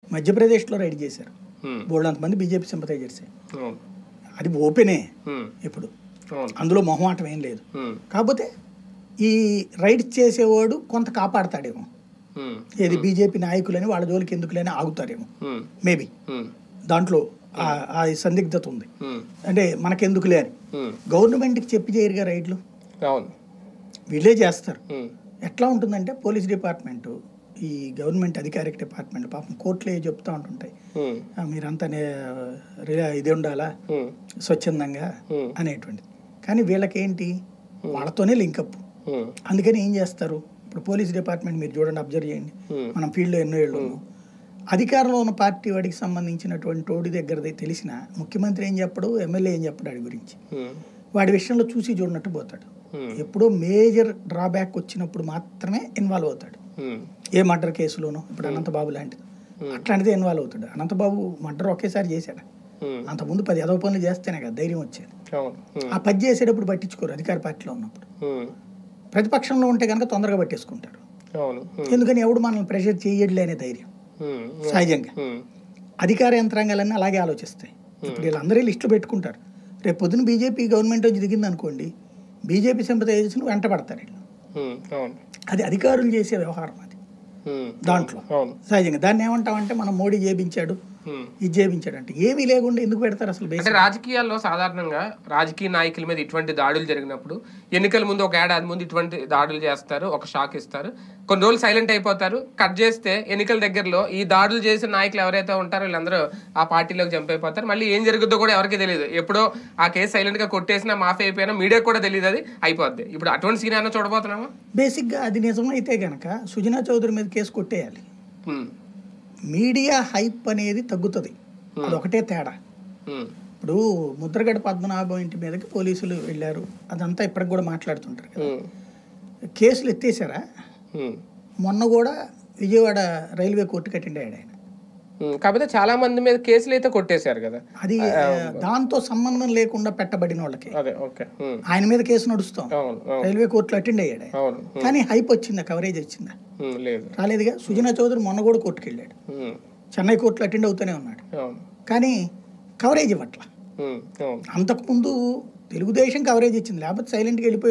మధ్యప్రదేశ్లో రైడ్ చేశారు ఉమ్, బోల్డ్ అంతమంది బీజేపీ సింపతైజర్సే అవును అది ఓపెనే ఉమ్, ఇప్పుడు అవును అందులో మొహమాటం ఏం లేదు ఉమ్, కాకపోతే ఈ రైడ్ చేసేవాడు కొంత కాపాడతాడేమో ఉమ్, ఏది బీజేపీ నాయకులని వాళ్ళ జోలికి ఎందుకులేని ఆగుతారేమో ఉమ్, మేబీ ఉమ్, దాంట్లో ఆ- ఆ సందిగ్ధత ఉంది ఉమ్, అంటే మనకెందుకులే అని ఉమ్, గవర్నమెంట్కి చెప్పి చేయరుగా రైడ్లు అవును వీళ్ళే చేస్తారు ఉమ్, ఎట్లా ఉంటుందంటే పోలీస్ డిపార్ట్మెంటు ఈ గవర్నమెంట్ అధికారిక డిపార్ట్మెంట్ పాపం కోర్టులే చెప్తా ఉంటుంటాయి ఉమ్, "ఆ, మీరంతా నే- రి- ఇది ఉండాలా ఉమ్, స్వచ్ఛందంగా ఉమ్, అనేటువంటిది కానీ వీళ్ళకేంటి వాళ్ళతోనే లింకప్ ఉమ్, అందుకని ఏం చేస్తారు ఇప్పుడు పోలీస్ డిపార్ట్మెంట్ మీరు చూడండి అబ్జర్వ్ చేయండి ఉమ్, మనం ఫీల్డ్లో ఎన్నో ఏళ్ళు ఉన్నాం అధికారంలో ఉన్న పార్టీ వాడికి సంబంధించినటువంటి వాడి దగ్గరది తెలిసిన ముఖ్యమంత్రి ఏం చెప్పడు ఎమ్మెల్యే ఏం చెప్పడు వాడి గురించి ఉమ్, వాడి విషయంలో చూసి చూడనట్టు పోతాడు ఉమ్, ఎప్పుడో మేజర్ డ్రాబ్యాక్ వచ్చినప్పుడు మాత్రమే ఇన్వాల్వ్ అవుతాడు ఉమ్, ఏ మర్డర్ కేసులోనో ఇప్పుడు అనంతబాబు లాంటిది అట్లాంటిదే ఇన్వాల్వ్ అవుతాడు అనంతబాబు మర్డర్ ఒకేసారి చేశాడు ఉమ్, అంతకుముందు పది ఎదవ పనులు చేస్తేనే కదా ధైర్యం వచ్చేది అవును ఉమ్, ఆ పది చేసేటప్పుడు పట్టించుకోరు అధికార పార్టీలో ఉన్నప్పుడు ఉమ్, ప్రతిపక్షంలో ఉంటే కనుక తొందరగా పట్టేసుకుంటారు అవును ఉమ్, ఎందుకని ఎవడు మనల్ని ప్రెషర్ చేయట్లే అనే ధైర్యం ఉమ్, సహజంగా ఉమ్, అధికార యంత్రాంగాలన్నీ అలాగే ఆలోచిస్తాయి ఇప్పుడు వీళ్ళందరూ లిస్టులు పెట్టుకుంటారు రేపు పొద్దున బీజేపీ గవర్నమెంట్ వచ్చి దిగింది అనుకోండి బీజేపీ సింపతైజర్స్ని వెంట పడతారు వీళ్ళు ఉమ్, అవును అది అధికారులు చేసే వ్యవహారం అది ఉమ్, దాంట్లో అవును సహజంగా దాన్ని ఏమంటామంటే మనం మోడీ చేపించాడు ఉమ్. ఇది చేపించాడు అంటే ఏమీ లేకుండా ఎందుకు పెడతారు అసలు అంటే బేసిక్ రాజకీయాల్లో సాధారణంగా రాజకీయ నాయకుల మీద ఇటువంటి దాడులు జరిగినప్పుడు ఎన్నికల ముందు ఒక ఏడాది ముందు ఇటువంటి దాడులు చేస్తారు ఒక షాక్ ఇస్తారు కొన్ని రోజులు సైలెంట్ అయిపోతారు కట్ చేస్తే ఎన్నికల దగ్గరలో ఈ దాడులు చేసిన నాయకులు ఎవరైతే ఉంటారో వీళ్ళందరూ ఆ పార్టీలోకి జంప్ అయిపోతారు మళ్ళీ ఏం జరుగుద్దో కూడా ఎవరికి తెలియదు ఎప్పుడో ఆ కేసు సైలెంట్ గా కొట్టేసినా మాఫీ అయిపోయినా మీడియా కూడా తెలియదు అది అయిపోద్ది ఇప్పుడు అటువంటి సీన్ అయినా చూడబోతున్నామా బేసిక్గా అది నిజమైతే గనక సుజనా చౌదరి మీద కేసు కొట్టేయాలి ఉమ్, మీడియా హైప్ అనేది తగ్గుతుంది అదొకటే తేడా ఉమ్, ఇప్పుడు ముద్రగడ పద్మనాభం ఇంటి మీదకి పోలీసులు వెళ్ళారు అదంతా ఇప్పటికి కూడా మాట్లాడుతుంటారు కదా ఉమ్, కేసులు ఎత్తేసారా ఉమ్. మొన్న కూడా విజయవాడ రైల్వే కోర్టుకి అటెండ్ అయ్యాడు ఆయన ఉమ్, కాకపోతే చాలా మంది మీద కేసులు అయితే కొట్టేశారు కదా అది ఆ, దాంతో సంబంధం లేకుండా పెట్టబడిన వాళ్ళకి అదే ఓకే ఉమ్, ఆయన మీద కేసు నడుస్తాం అవును అవును రైల్వే కోర్టులో అటెండ్ అయ్యాడు ఆయన అవును ఉమ్, కానీ హైప్ వచ్చిందా కవరేజ్ వచ్చిందా ఉమ్, లేదు రాలేదుగా సుజనా చౌదరి మొన్న కూడా కోర్టుకి వెళ్ళాడు ఉమ్, చెన్నై కోర్టులో అటెండ్ అవుతూనే ఉన్నాడు అవును కానీ కవరేజ్ ఇవ్వట్ల ఉమ్, అవును అంతకుముందు తెలుగుదేశం కవరేజ్ ఇచ్చింది లేకపోతే సైలెంట్గా వెళ్ళిపోయి